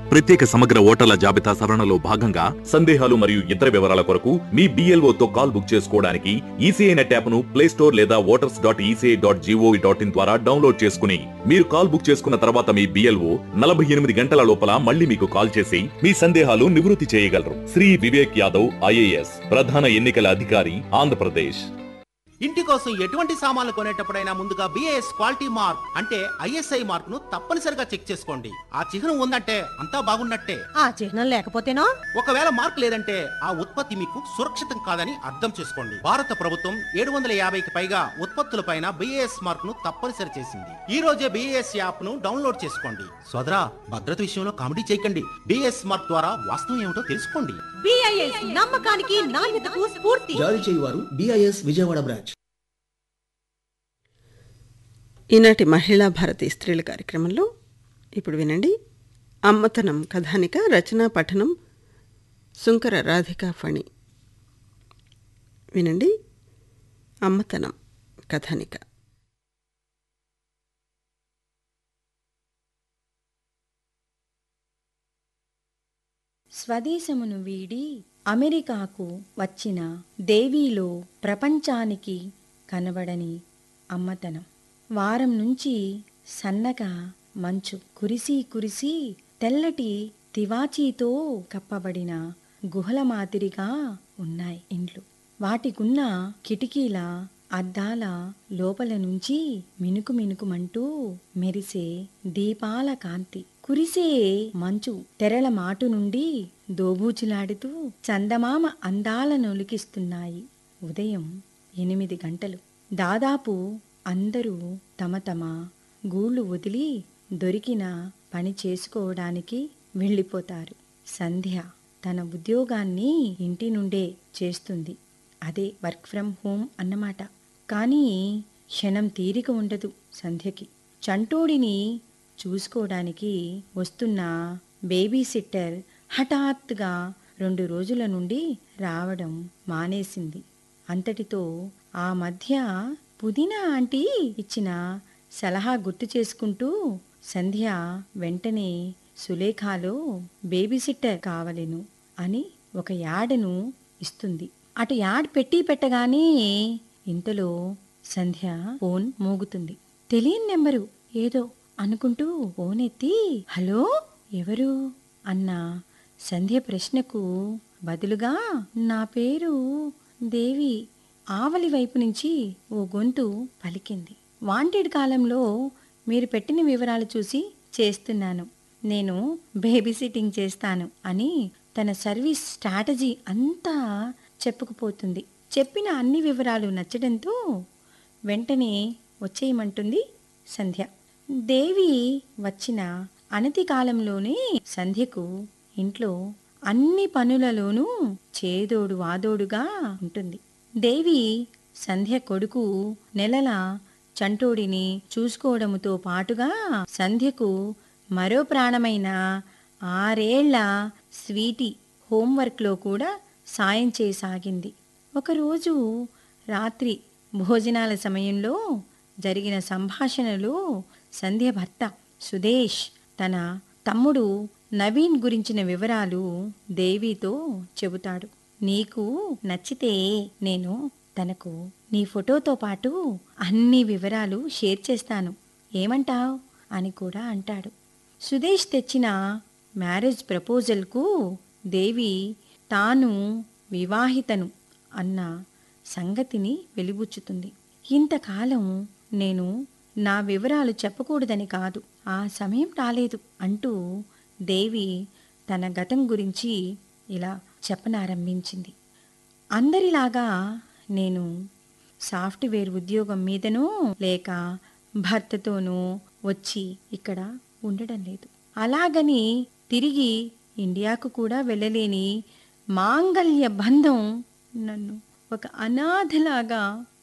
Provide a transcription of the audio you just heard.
ప్రత్యేక సమగ్ర ఓటర్ల జాబితా సవరణలో భాగంగా సందేహాలు మరియు ఇతర వివరాల కొరకు మీ BLO తో కాల్ బుక్ చేసుకోవడానికి ఈసీఐ నెట్ యాప్ను ప్లే స్టోర్ లేదా voters dot ECI dot GOV dot in ద్వారా డౌన్లోడ్ చేసుకుని మీరు కాల్ బుక్ చేసుకున్న తర్వాత మీ బిఎల్ఓ నలభై ఎనిమిది గంటల లోపల మళ్ళీ మీకు కాల్ చేసి మీ సందేహాలు నివృత్తి చేయగలరు శ్రీ వివేక్ యాదవ్ ఐఏఎస్ ప్రధాన ఎన్నికల అధికారి ఆంధ్రప్రదేశ్ ఇంటి కోసం ఎటువంటి సామాన్లు కొనేటప్పుడైనా ముందుగా బిఏఎస్ క్వాలిటీ మార్క్ అంటే ఐఎస్ఐ మార్క్ ను తప్పనిసరిగా చెక్ చేసుకోండి ఆ చిహ్నం ఉందంటే అంతా బాగున్నట్టే ఆ చిహ్నం లేకపోతేనో ఒకవేళ మార్క్ లేదంటే ఆ ఉత్పత్తి మీకు సురక్షితం కాదని అర్థం చేసుకోండి భారత ప్రభుత్వం ఏడు వందల యాభైకి పైగా ఉత్పత్తులపైన బిఏఎస్ మార్క్ ను తప్పనిసరి చేసింది ఈ రోజే బిఏఎస్ యాప్ ను డౌన్లోడ్ చేసుకోండి సోదరా భద్రత విషయంలో కామెడీ చేయకండి బిఏఎస్ మార్క్ ద్వారా వాస్తవం ఏమిటో తెలుసుకోండి బిఐఎస్ నమ్మకానికి నాణ్యతకు స్ఫూర్తి జారీ చేయువారు డిఐఎస్ విజయవాడ బ్రాంచ్ ఈనాటి మహిళా భారతి స్త్రీల కార్యక్రమంలో ఇప్పుడు వినండి అమ్మతనం కథానిక రచనా పఠనం సుంకర రాధికా ఫణి వినండి అమ్మతనం కథానిక స్వదేశమును వీడి అమెరికాకు వచ్చిన దేవీలో ప్రపంచానికి కనబడని అమ్మతనం వారం నుంచి సన్నగా మంచు కురిసి కురిసి తెల్లటి తివాచీతో కప్పబడిన గుహల మాదిరిగా ఉన్నాయి ఇండ్లు వాటికున్న కిటికీల అద్దాల లోపల నుంచి మినుకు మినుకుమంటూ మెరిసే దీపాల కాంతి కురిసే మంచు తెరల మాటు నుండి దోబూచులాడుతూ చందమామ అందాలను ఒలికిస్తున్నాయి ఉదయం ఎనిమిది గంటలు దాదాపు అందరూ తమ తమ గూళ్ళు వదిలి దొరికిన పని చేసుకోవడానికి వెళ్ళిపోతారు సంధ్య తన ఉద్యోగాన్ని ఇంటి నుండే చేస్తుంది అదే వర్క్ ఫ్రమ్ హోమ్ అన్నమాట కానీ క్షణం తీరిక ఉండదు సంధ్యకి చంటోడిని చూసుకోవడానికి వస్తున్న బేబీ సిట్టర్ హఠాత్తుగా రెండు రోజుల నుండి రావడం మానేసింది అంతటితో ఆ మధ్య పుదీనా ఆంటీ ఇచ్చిన సలహా గుర్తు చేసుకుంటూ సంధ్య వెంటనే సులేఖాలో బేబీ సిట్టర్ కావలెను అని ఒక యాడను ఇస్తుంది అటు యాడ్ పెట్టి పెట్టగానే ఇంతలో సంధ్య ఫోన్ మోగుతుంది తెలియని నెంబరు ఏదో అనుకుంటూ ఫోన్ ఎత్తి హలో ఎవరు అన్న సంధ్య ప్రశ్నకు బదులుగా నా పేరు దేవి ఆవలి వైపు నుంచి ఓ గొంతు పలికింది వాంటెడ్ కాలంలో మీరు పెట్టిన వివరాలు చూసి చేస్తున్నాను నేను బేబీ సిట్టింగ్ చేస్తాను అని తన సర్వీస్ స్ట్రాటజీ అంతా చెప్పుకుపోతుంది చెప్పిన అన్ని వివరాలు నచ్చడంతో వెంటనే వచ్చేయమంటుంది సంధ్య దేవి వచ్చిన అనతి కాలంలోనే సంధ్యకు ఇంట్లో అన్ని పనులలోనూ చేదోడు వాదోడుగా ఉంటుంది దేవి సంధ్య కొడుకు నెలల చంటోడిని చూసుకోవడముతో పాటుగా సంధ్యకు మరో ప్రాణమైన ఆరేళ్ల స్వీటీ హోంవర్క్లో కూడా సాయం చేయసాగింది ఒకరోజు రాత్రి భోజనాల సమయంలో జరిగిన సంభాషణలో సంధ్య భర్త సుదేశ్ తన తమ్ముడు నవీన్ గురించిన వివరాలు దేవితో చెబుతాడు నీకు నచ్చితే నేను తనకు నీ ఫోటోతో పాటు అన్ని వివరాలు షేర్ చేస్తాను ఏమంటావ్ అని కూడా అంటాడు సుదేశ్ తెచ్చిన మ్యారేజ్ ప్రపోజల్కు దేవి తాను వివాహితను అన్న సంగతిని వెలిబుచ్చుతుంది ఇంతకాలం నేను నా వివరాలు చెప్పకూడదని కాదు ఆ సమయం రాలేదు అంటూ దేవి తన గతం గురించి ఇలా చెప్పనారంభించింది అందరిలాగా నేను సాఫ్ట్వేర్ ఉద్యోగం మీదనో లేక భర్తతోనూ వచ్చి ఇక్కడ ఉండడం లేదు అలాగని తిరిగి ఇండియాకు కూడా వెళ్ళలేని మాంగల్య బంధం నన్ను ఒక అనాథలాగా